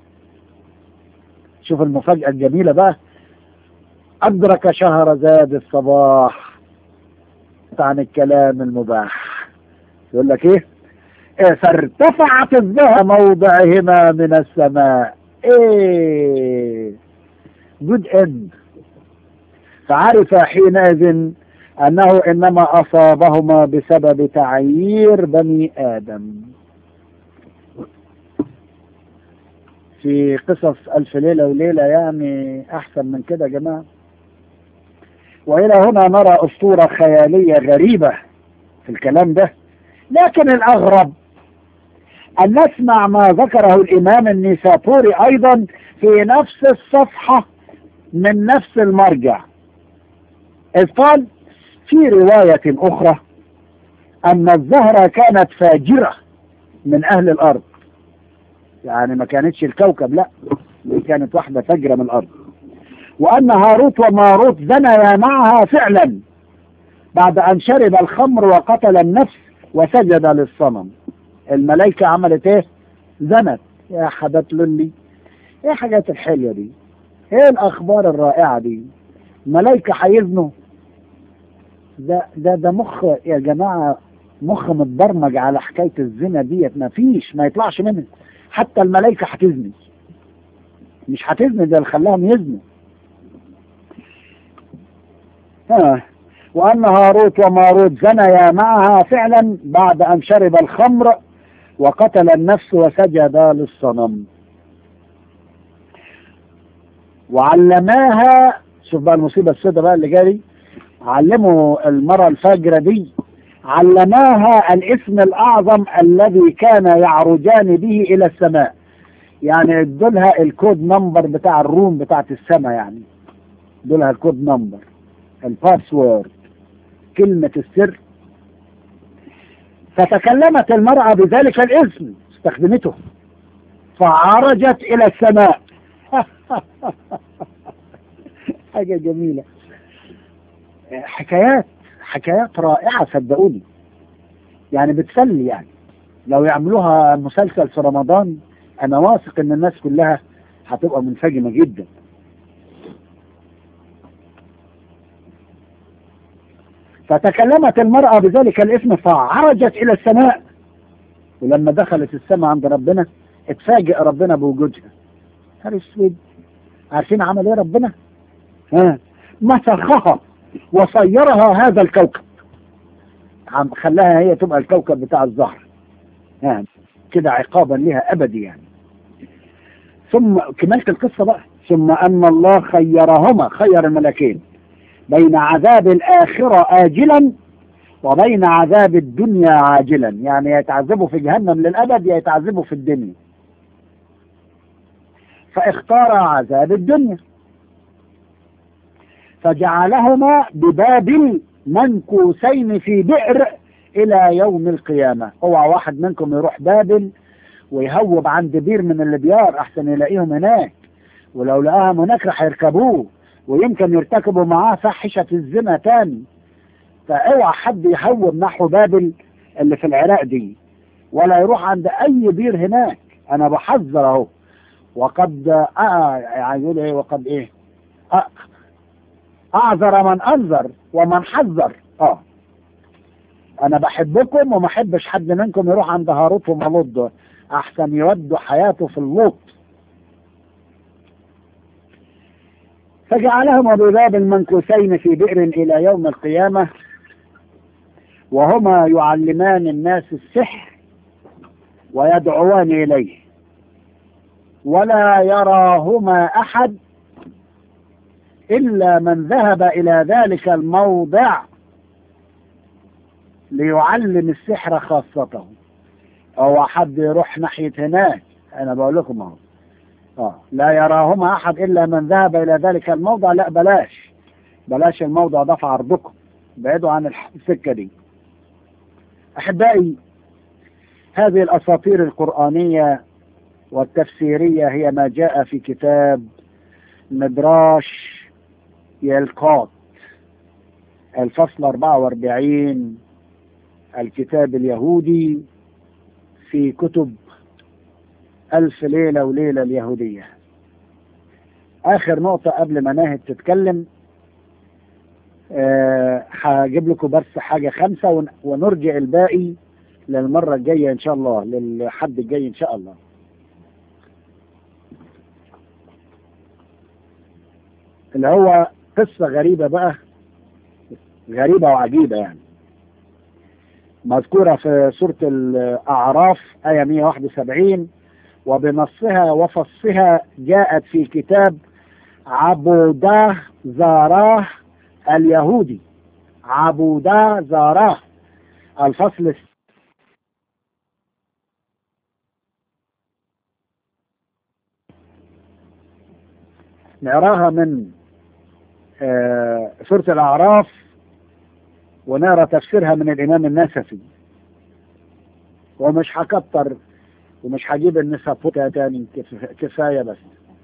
شوف المفاجأة الجميلة بقى أدرك شهر زاد الصباح عن الكلام المباح يقول لك ايه, إيه فارتفعت الزهر موضعهما من السماء ايه جود اند فعرف حينئذ انه انما اصابهما بسبب تعيير بني ادم في قصص ألف ليلة وليلة يعني أحسن من كده يا جماعة وإلى هنا نرى أسطورة خيالية غريبة في الكلام ده لكن الأغرب أن نسمع ما ذكره الإمام النيسابوري أيضا في نفس الصفحة من نفس المرجع إذ قال في رواية أخرى أن الزهرة كانت فاجرة من أهل الأرض يعني ما كانتش الكوكب لا دي كانت واحدة فجرة من الأرض وأن هاروت وماروت زنيا معها فعلا بعد أن شرب الخمر وقتل النفس وسجد للصنم الملائكة عملت ايه زنت يا حدث للي ايه حاجات الحلوة دي ايه الأخبار الرائعة دي ملائكة هيزنوا ده ده ده مخ يا جماعة مخ متبرمج على حكاية الزنا ديت ما فيش ما يطلعش منه حتى الملائكة هتزني مش هتزني ده اللي خلاهم يزنوا آه. وأن هاروت وماروت زنيا معها فعلا بعد أن شرب الخمر وقتل النفس وسجد للصنم وعلماها شوف بقى المصيبة السوداء بقى اللي جاري علموا المرة الفاجرة دي علماها الاسم الأعظم الذي كان يعرجان به إلى السماء يعني ادولها الكود نمبر بتاع الروم بتاعت السماء يعني ادولها الكود نمبر الباسورد كلمة السر فتكلمت المرأة بذلك الاسم استخدمته فعرجت إلى السماء حاجة جميلة حكايات حكايات رائعة صدقوني يعني بتسلي يعني لو يعملوها مسلسل في رمضان أنا واثق إن الناس كلها هتبقى منسجمة جدا فتكلمت المرأة بذلك الاسم فعرجت إلى السماء ولما دخلت السماء عند ربنا اتفاجئ ربنا بوجودها نهار اسود عارفين عمل ايه ربنا؟ ها مسخها وصيرها هذا الكوكب عم خلاها هي تبقى الكوكب بتاع الزهر ها كده عقابا لها ابدي يعني ثم كملت القصه بقى ثم ان الله خيرهما خير الملكين بين عذاب الآخرة آجلا وبين عذاب الدنيا عاجلا يعني يتعذبوا في جهنم للأبد يتعذبوا في الدنيا فاختار عذاب الدنيا فجعلهما بباب منكوسين في بئر إلى يوم القيامة اوعى واحد منكم يروح بابل ويهوب عند بير من البيار أحسن يلاقيهم هناك ولو لقاهم هناك راح يركبوه ويمكن يرتكبوا معاه فاحشة الزنا تاني فاوعى حد يهوب نحو بابل اللي في العراق دي ولا يروح عند اي بير هناك انا بحذر اهو وقد آه يعني يقول ايه وقد ايه آه اعذر من انذر ومن حذر اه انا بحبكم وما احبش حد منكم يروح عند هاروت ومالوت احسن يودوا حياته في اللوط فجعلهما بباب المنكوسين في بئر إلى يوم القيامة وهما يعلمان الناس السحر ويدعوان إليه ولا يراهما أحد إلا من ذهب إلى ذلك الموضع ليعلم السحر خاصته أو حد يروح ناحية هناك أنا بقول لكم أهو آه. لا يراهما أحد إلا من ذهب إلى ذلك الموضع لا بلاش بلاش الموضع ده في عرضكم بعيدوا عن السكة دي أحبائي هذه الأساطير القرآنية والتفسيرية هي ما جاء في كتاب مدراش يلقاط الفصل 44 الكتاب اليهودي في كتب ألف ليلة وليلة اليهودية آخر نقطة قبل ما ناهد تتكلم هجيب أه لكم بس حاجة خمسة ونرجع الباقي للمرة الجاية إن شاء الله للحد الجاي إن شاء الله اللي هو قصة غريبة بقى غريبة وعجيبة يعني مذكورة في سورة الأعراف آية 171 وبنصها وفصها جاءت في كتاب عبوداه زاراه اليهودي عبوداه زاراه الفصل نقراها من آه سورة الأعراف ونقرا تفسيرها من الإمام النسفي ومش هكتر ومش هجيب النساء فوتها تاني كفاية بس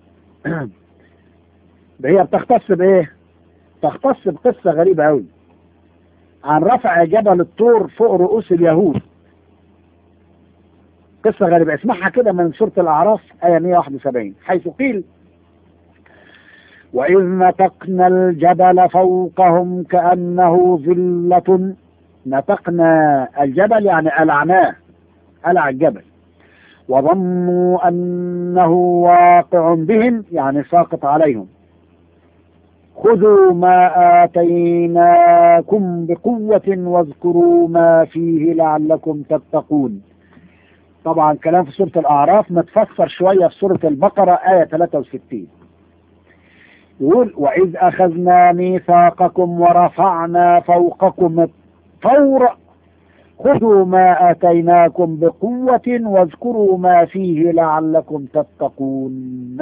هي بتختص بإيه؟ تختص بقصة غريبة أوي عن رفع جبل الطور فوق رؤوس اليهود قصة غريبة اسمعها كده من سورة الأعراف آية 171 حيث قيل وإذ نتقنا الجبل فوقهم كأنه ظلة نتقنا الجبل يعني ألعناه ألع الجبل وظنوا أنه واقع بهم يعني ساقط عليهم خذوا ما آتيناكم بقوة واذكروا ما فيه لعلكم تتقون طبعا كلام في سورة الأعراف متفسر شوية في سورة البقرة آية 63 يقول وإذ أخذنا ميثاقكم ورفعنا فوقكم الطور خذوا ما آتيناكم بقوة واذكروا ما فيه لعلكم تتقون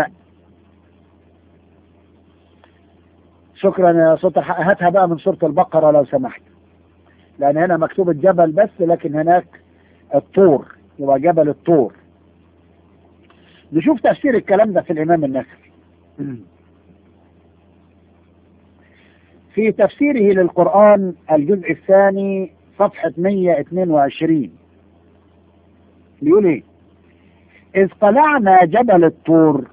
شكرا يا صوت الحق هاتها بقى من سورة البقرة لو سمحت لأن هنا مكتوب الجبل بس لكن هناك الطور يبقى جبل الطور نشوف تفسير الكلام ده في الإمام النسفي في تفسيره للقرآن الجزء الثاني صفحة 122 بيقول ايه إذ طلعنا جبل الطور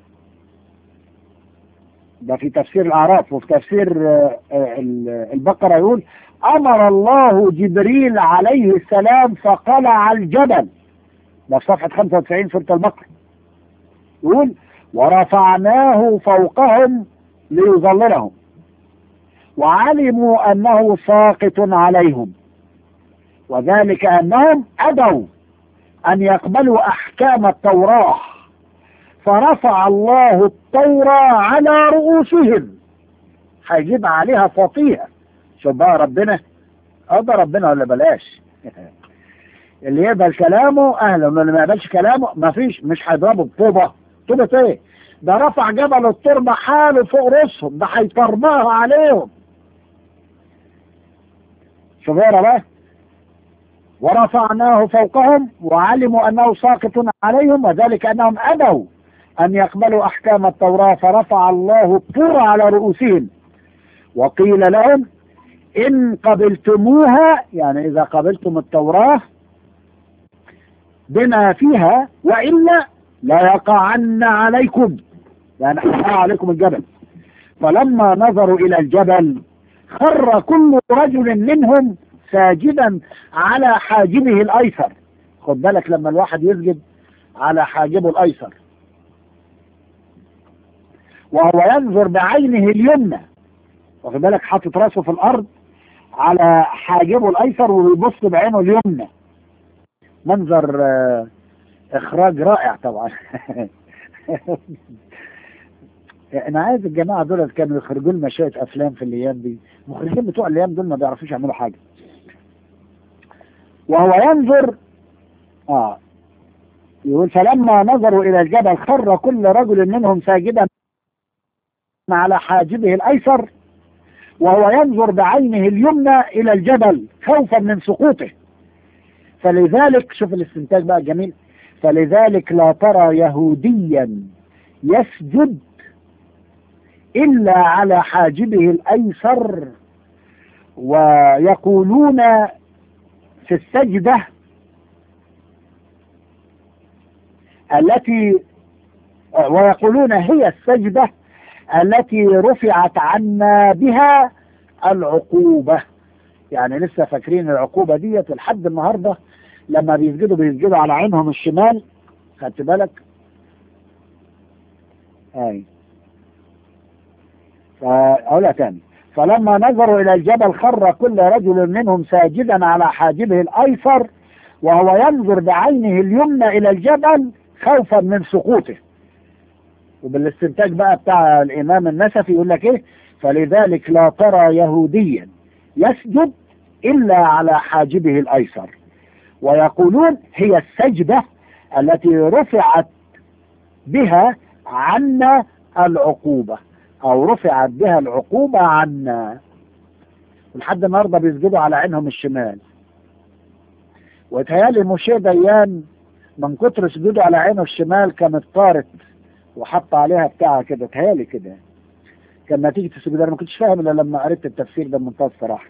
ده في تفسير الأعراف وفي تفسير البقرة يقول أمر الله جبريل عليه السلام فقلع الجبل ده في صفحة 95 سورة البقرة يقول ورفعناه فوقهم ليظللهم وعلموا أنه ساقط عليهم وذلك أنهم أبوا أن يقبلوا أحكام التوراة فرفع الله التوراة على رؤوسهم هيجيب عليها فطيها شوف بقى ربنا أرضى ربنا ولا بلاش اللي يقبل كلامه أهلا واللي ما يقبلش كلامه ما فيش مش هيضربه بطوبة طوبة ايه ده رفع جبل التربة حاله فوق رؤوسهم ده هيطرباها عليهم شوف اقرا بقى ورفعناه فوقهم وعلموا انه ساقط عليهم وذلك انهم ابوا ان يقبلوا احكام التوراه فرفع الله الطور على رؤوسهم وقيل لهم ان قبلتموها يعني اذا قبلتم التوراه بما فيها والا لا يقعن عليكم يعني حقع عليكم الجبل فلما نظروا الى الجبل خر كل رجل منهم ساجدا على حاجبه الايسر خد بالك لما الواحد يسجد على حاجبه الايسر وهو ينظر بعينه اليمنى واخد بالك حاطط راسه في الارض على حاجبه الايسر ويبص بعينه اليمنى منظر آه اخراج رائع طبعا انا عايز الجماعه دول كانوا يخرجوا لنا شويه افلام في الايام دي المخرجين بتوع الايام دول ما بيعرفوش يعملوا حاجه وهو ينظر اه يقول فلما نظروا الى الجبل خر كل رجل منهم ساجدا على حاجبه الايسر وهو ينظر بعينه اليمنى الى الجبل خوفا من سقوطه فلذلك شوف الاستنتاج بقى جميل فلذلك لا ترى يهوديا يسجد إلا على حاجبه الأيسر ويقولون في السجدة التي ويقولون هي السجدة التي رفعت عنا بها العقوبة يعني لسه فاكرين العقوبة ديت لحد النهاردة لما بيسجدوا بيسجدوا على عينهم الشمال خدت بالك اي فأقولها تاني فلما نظروا إلى الجبل خر كل رجل منهم ساجدا على حاجبه الأيسر وهو ينظر بعينه اليمنى إلى الجبل خوفا من سقوطه وبالاستنتاج بقى بتاع الإمام النسفي يقول لك إيه فلذلك لا ترى يهوديا يسجد إلا على حاجبه الأيسر ويقولون هي السجدة التي رفعت بها عنا العقوبة أو رفعت بها العقوبة عنا لحد النهاردة بيسجدوا على عينهم الشمال ويتهيألي موشي ديان من كتر سجوده على عينه الشمال كانت طارت وحط عليها بتاعها كده تهيألي كده كان نتيجة السجود أنا ما كنتش فاهم إلا لما قريت التفسير ده بمنتهى الصراحة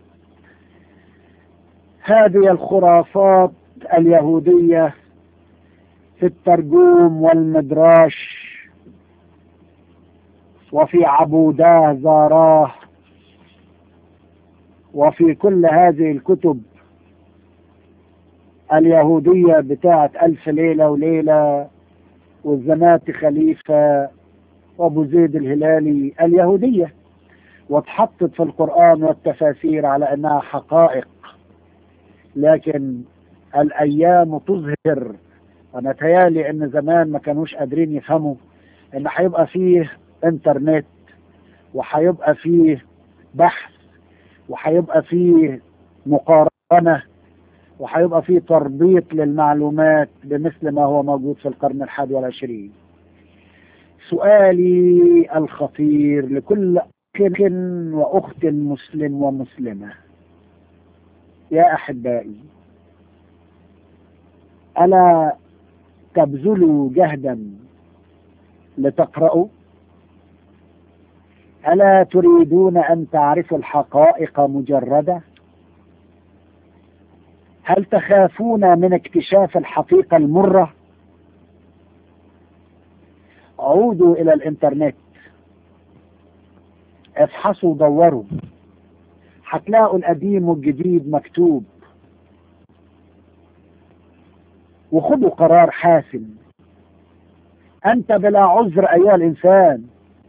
هذه الخرافات اليهودية في الترجوم والمدراش وفي عبوداه زاراه وفي كل هذه الكتب اليهودية بتاعة ألف ليلة وليلة والزنات خليفة وأبو زيد الهلالي اليهودية واتحطت في القرآن والتفاسير على أنها حقائق لكن الأيام تظهر أنا تيالي أن زمان ما كانوش قادرين يفهموا أن هيبقى فيه انترنت وهيبقى فيه بحث وهيبقى فيه مقارنة وهيبقى في تربيط للمعلومات بمثل ما هو موجود في القرن الحادي والعشرين سؤالي الخطير لكل أخ وأخت مسلم ومسلمة يا أحبائي ألا تبذلوا جهدا لتقرأوا ألا تريدون أن تعرفوا الحقائق مجردة هل تخافون من اكتشاف الحقيقة المرة عودوا إلى الإنترنت افحصوا دوروا هتلاقوا القديم والجديد مكتوب وخذوا قرار حاسم أنت بلا عذر أيها الإنسان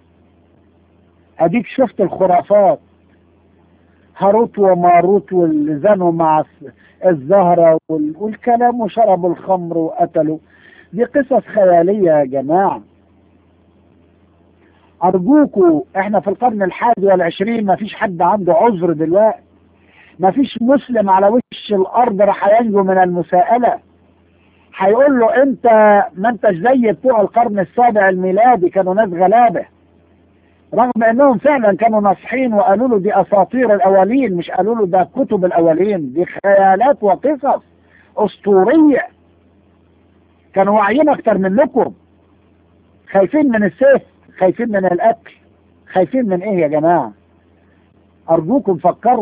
أديك شفت الخرافات هاروت وماروت واللي زنوا مع الزهرة والكلام وشربوا الخمر وقتلوا دي قصص خيالية يا جماعة أرجوكوا إحنا في القرن الحادي والعشرين ما فيش حد عنده عذر دلوقتي ما فيش مسلم على وش الأرض راح ينجو من المساءلة هيقول له أنت ما أنتش زي بتوع القرن السابع الميلادي كانوا ناس غلابة رغم انهم فعلا كانوا ناصحين وقالوا له دي اساطير الاولين مش قالوا له ده كتب الاولين دي خيالات وقصص اسطوريه كانوا واعيين اكتر منكم خايفين من السيف خايفين من القتل خايفين من ايه يا جماعه ارجوكم فكروا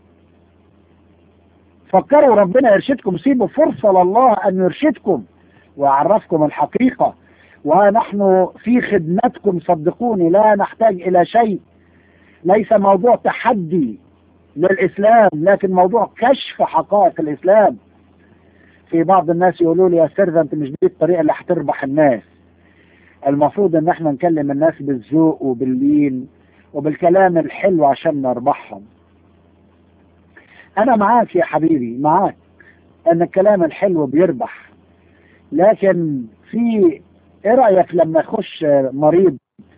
فكروا ربنا يرشدكم سيبوا فرصه لله ان يرشدكم ويعرفكم الحقيقه ونحن في خدمتكم صدقوني لا نحتاج إلى شيء ليس موضوع تحدي للإسلام لكن موضوع كشف حقائق الإسلام في بعض الناس يقولوا لي يا سيرفنت مش دي الطريقة اللي هتربح الناس المفروض ان احنا نكلم الناس بالذوق وباللين وبالكلام الحلو عشان نربحهم انا معاك يا حبيبي معاك ان الكلام الحلو بيربح لكن في ايه رأيك لما يخش مريض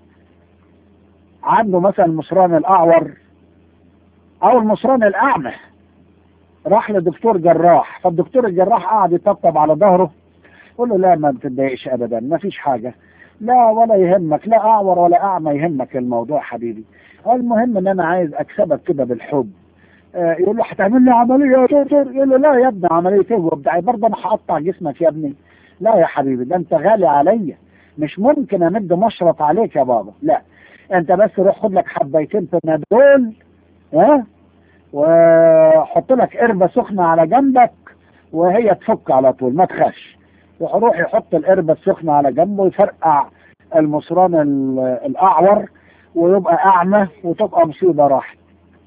عنده مثلا المصران الاعور او المصران الاعمى راح لدكتور جراح فالدكتور الجراح قعد يطبطب على ظهره يقول له لا ما تتضايقش ابدا ما فيش حاجة لا ولا يهمك لا اعور ولا اعمى يهمك الموضوع حبيبي المهم ان انا عايز اكسبك كده بالحب آه يقول له هتعمل لي عملية يا دكتور يقول له لا يا ابني عملية ايه وبتاع برضه انا هقطع جسمك يا ابني لا يا حبيبي ده انت غالي عليا مش ممكن امد مشرط عليك يا بابا لا انت بس روح خد لك حبيتين بنادول ها وحط لك قربة سخنة على جنبك وهي تفك على طول ما تخافش يروح يحط القربة السخنة على جنبه ويفرقع المصران الأعور ويبقى أعمى وتبقى مصيبة راحت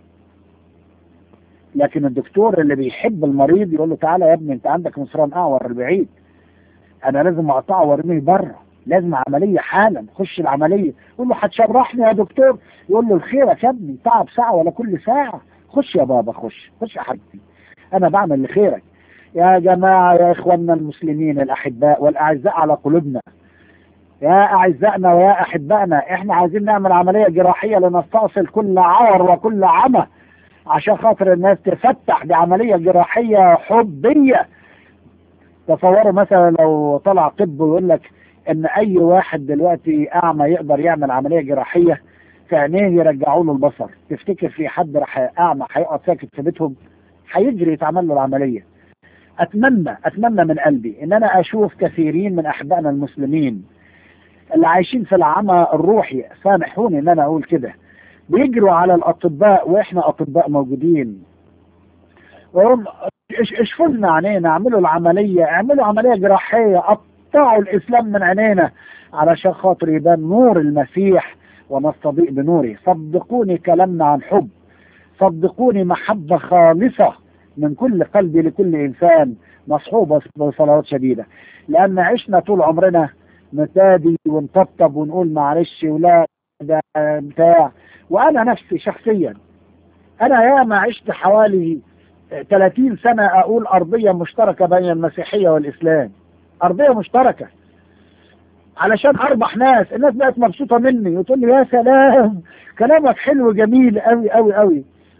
لكن الدكتور اللي بيحب المريض يقول له تعالى يا ابني انت عندك مصران أعور البعيد انا لازم اقطعه وارميه بره لازم عملية حالا خش العملية يقول له هتشرحني يا دكتور يقول له الخيرك يا ابني تعب ساعة ولا كل ساعة خش يا بابا خش خش يا حبيبي انا بعمل لخيرك يا جماعة يا اخواننا المسلمين الاحباء والاعزاء على قلوبنا يا اعزائنا ويا احبائنا احنا عايزين نعمل عملية جراحية لنستأصل كل عور وكل عمى عشان خاطر الناس تفتح بعملية جراحية حبية تصوروا مثلا لو طلع طب ويقول لك ان اي واحد دلوقتي اعمى يقدر يعمل عمليه جراحيه في عينيه يرجعوا له البصر تفتكر في حد راح اعمى هيقعد ساكت في بيتهم هيجري يتعمل له العمليه اتمنى اتمنى من قلبي ان انا اشوف كثيرين من احبائنا المسلمين اللي عايشين في العمى الروحي سامحوني ان انا اقول كده بيجروا على الاطباء واحنا اطباء موجودين وهم اشفوا لنا عينينا اعملوا العمليه اعملوا عمليه جراحيه قطعوا الاسلام من عينينا علشان خاطر يبان نور المسيح ونستضيء بنوره صدقوني كلامنا عن حب صدقوني محبة خالصة من كل قلبي لكل إنسان مصحوبة بصلوات شديدة لأن عشنا طول عمرنا نتادي ونطبطب ونقول معلش ولا ده بتاع وأنا نفسي شخصيا أنا ياما عشت حوالي 30 سنة أقول أرضية مشتركة بين المسيحية والإسلام أرضية مشتركة علشان أربح ناس الناس بقت مبسوطة مني وتقول لي يا سلام كلامك حلو جميل قوي قوي قوي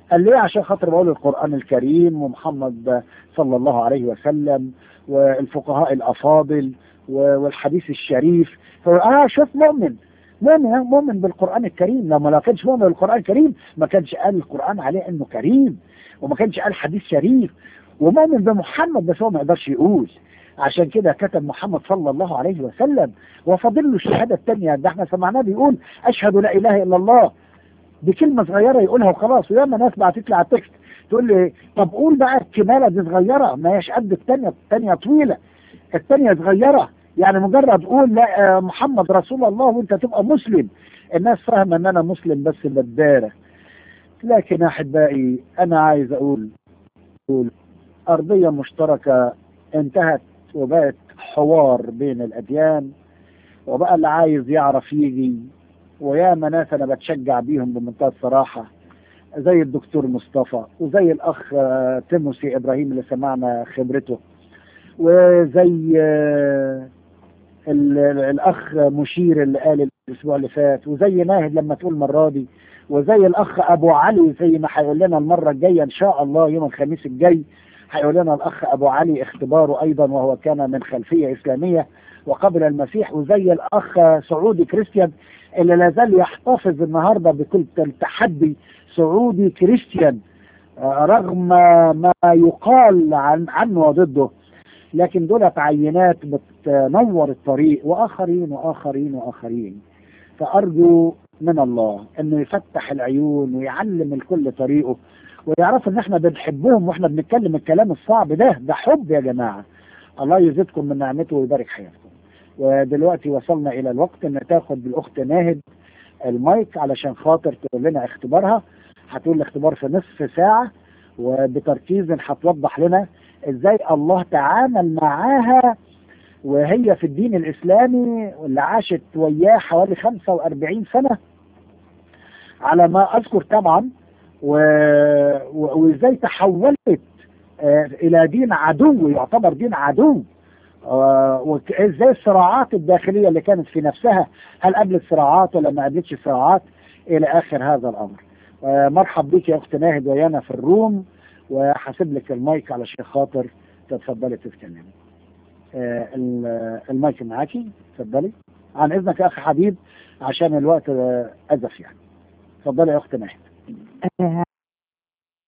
قال ليه عشان خاطر بقول القرآن الكريم ومحمد صلى الله عليه وسلم والفقهاء الأفاضل والحديث الشريف اه شوف مؤمن مؤمن مؤمن بالقرآن الكريم لما ما كانش مؤمن بالقرآن الكريم ما كانش قال القرآن عليه انه كريم وما كانش قال حديث شريف ومؤمن بمحمد بس هو ما يقدرش يقول عشان كده كتب محمد صلى الله عليه وسلم وفاضل له الشهاده الثانيه ده احنا سمعناه بيقول اشهد لا اله الا الله بكلمه صغيره يقولها وخلاص وياما ناس بعتت لي على التكست تقول لي طب قول بقى الكماله دي صغيره ما هيش قد الثانيه الثانيه طويله الثانيه صغيره يعني مجرد قول لا محمد رسول الله وانت تبقى مسلم الناس فاهمه ان انا مسلم بس بداره لكن احبائي انا عايز اقول اقول ارضيه مشتركه انتهت وبقت حوار بين الاديان وبقى اللي عايز يعرف يجي وياما ناس انا بتشجع بيهم بمنتهى الصراحه زي الدكتور مصطفى وزي الاخ تيموسي ابراهيم اللي سمعنا خبرته وزي الاخ مشير اللي قال الاسبوع اللي فات وزي ناهد لما تقول المره دي وزي الاخ ابو علي زي ما هيقول لنا المره الجايه ان شاء الله يوم الخميس الجاي هيقول لنا الاخ ابو علي اختباره ايضا وهو كان من خلفيه اسلاميه وقبل المسيح وزي الاخ سعودي كريستيان اللي لا زال يحتفظ النهارده بكل التحدي سعودي كريستيان رغم ما يقال عن عنه وضده لكن دول عينات بتنور الطريق واخرين واخرين واخرين فارجو من الله انه يفتح العيون ويعلم الكل طريقه ويعرفوا ان احنا بنحبهم واحنا بنتكلم الكلام الصعب ده ده حب يا جماعه الله يزيدكم من نعمته ويبارك حياتكم ودلوقتي وصلنا الى الوقت ان تاخد الاخت ناهد المايك علشان خاطر تقول لنا اختبارها هتقول الاختبار في نصف ساعه وبتركيز هتوضح لنا ازاي الله تعامل معاها وهي في الدين الاسلامي واللي عاشت وياه حوالي 45 سنه على ما اذكر طبعا و... و... وازاي تحولت آه الى دين عدو يعتبر دين عدو آه وازاي الصراعات الداخليه اللي كانت في نفسها هل قابلت صراعات ولا ما قابلتش صراعات الى اخر هذا الامر آه مرحب بك يا اخت ناهد ويانا في الروم وحاسب لك المايك علشان خاطر تتفضلي تتكلمي آه المايك معاكي اتفضلي عن اذنك يا اخي حبيب عشان الوقت ازف يعني اتفضلي يا اخت ناهد